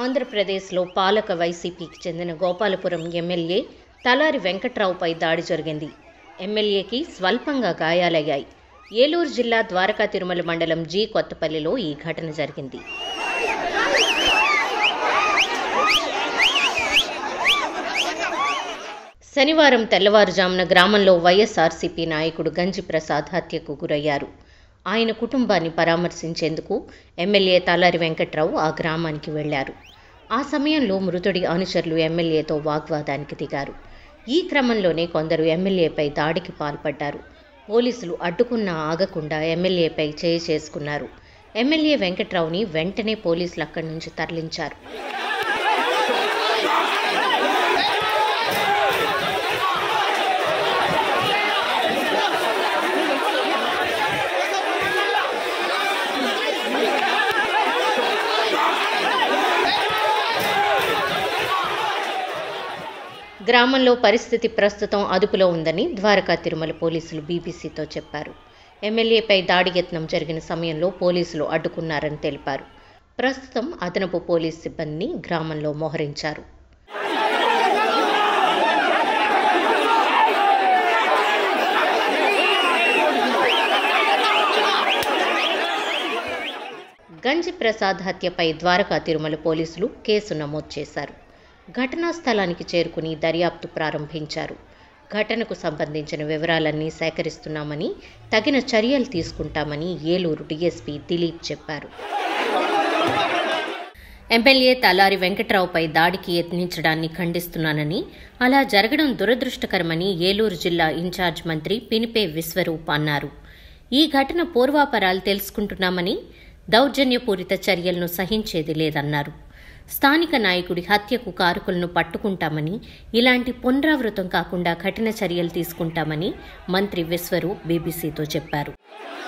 ఆంధ్రప్రదేశ్లో పాలక వైసీపీకి చెందిన గోపాలపురం ఎమ్మెల్యే తలారి వెంకట్రావుపై దాడి జరిగింది ఎమ్మెల్యేకి స్వల్పంగా గాయాలయ్యాయి ఏలూరు జిల్లా ద్వారకా తిరుమల మండలం జీ కొత్తపల్లిలో ఈ ఘటన జరిగింది శనివారం తెల్లవారుజామున గ్రామంలో వైఎస్ఆర్సీపీ నాయకుడు గంజి ప్రసాద్ హత్యకు గురయ్యారు ఆయన కుటుంబాన్ని పరామర్శించేందుకు ఎమ్మెల్యే తలారి వెంకట్రావు ఆ గ్రామానికి వెళ్లారు ఆ సమయంలో మృతుడి అనుచరులు ఎమ్మెల్యేతో వాగ్వాదానికి దిగారు ఈ క్రమంలోనే కొందరు ఎమ్మెల్యేపై దాడికి పాల్పడ్డారు పోలీసులు అడ్డుకున్నా ఆగకుండా ఎమ్మెల్యేపై చేయి చేసుకున్నారు ఎమ్మెల్యే వెంకట్రావుని వెంటనే పోలీసులు అక్కడి నుంచి తరలించారు గ్రామంలో పరిస్థితి ప్రస్తుతం అదుపులో ఉందని ద్వారకా తిరుమల పోలీసులు బీబీసీతో చెప్పారు ఎమ్మెల్యేపై దాడి యత్నం జరిగిన సమయంలో పోలీసులు అడ్డుకున్నారని తెలిపారు ప్రస్తుతం అదనపు పోలీస్ సిబ్బందిని గ్రామంలో మోహరించారు గంజి ప్రసాద్ హత్యపై ద్వారకా తిరుమల పోలీసులు కేసు నమోదు చేశారు ఘటనా స్థలానికి చేరుకుని దర్యాప్తు ప్రారంభించారు ఘటనకు సంబంధించిన వివరాలన్నీ సేకరిస్తున్నామని తగిన చర్యలు తీసుకుంటామని ఏలూరు డీఎస్పీ దిలీప్ చెప్పారు ఎమ్మెల్యే తలారి వెంకట్రావుపై దాడికి యత్నించడాన్ని ఖండిస్తున్నానని అలా జరగడం దురదృష్టకరమని ఏలూరు జిల్లా ఇన్ఛార్జ్ మంత్రి పినిపే విశ్వరూప్ అన్నారు ఈ ఘటన పూర్వాపరాలు తెలుసుకుంటున్నామని దౌర్జన్యపూరిత చర్యలను సహించేది లేదన్నారు స్థానిక నాయకుడి హత్యకు కారకులను పట్టుకుంటామని ఇలాంటి పునరావృతం కాకుండా కఠిన చర్యలు తీసుకుంటామని మంత్రి విశ్వరూప్ బీబీసీతో చెప్పారు